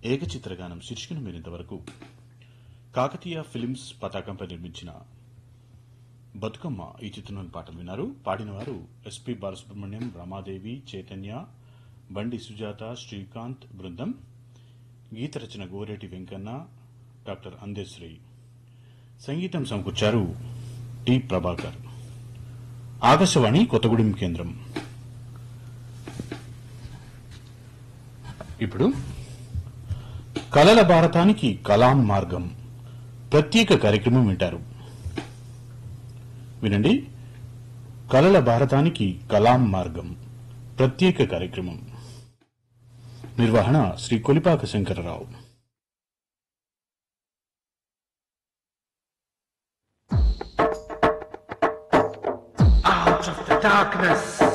ఏకచిత్రగానం శీర్షికను మీరింతవరకు కాకతీయ ఫిలిమ్స్ పతాకంపై నిర్మించిన బతుకమ్మ ఈ చిత్రంలోని పాటలు విన్నారు పాడినవారు ఎస్పి బాలసుబ్రహ్మణ్యం రమాదేవి చైతన్య బండి సుజాత శ్రీకాంత్ బృందం గీత రచన గోరేటి వెంకన్న డాక్టర్ అందేశ్రీ సంగీతం సమకూర్చారు టి ప్రభాకర్ ఆకాశవాణి కొత్తగూడెం కేంద్రం ఇప్పుడు కలల భారతానికి కలాం మార్గం ప్రత్యేక కార్యక్రమం వింటారు వినండి కలల భారతానికి కలాం మార్గం ప్రత్యేక కార్యక్రమం నిర్వహణ Shri Kolipaka Shankar Rao out of the darkness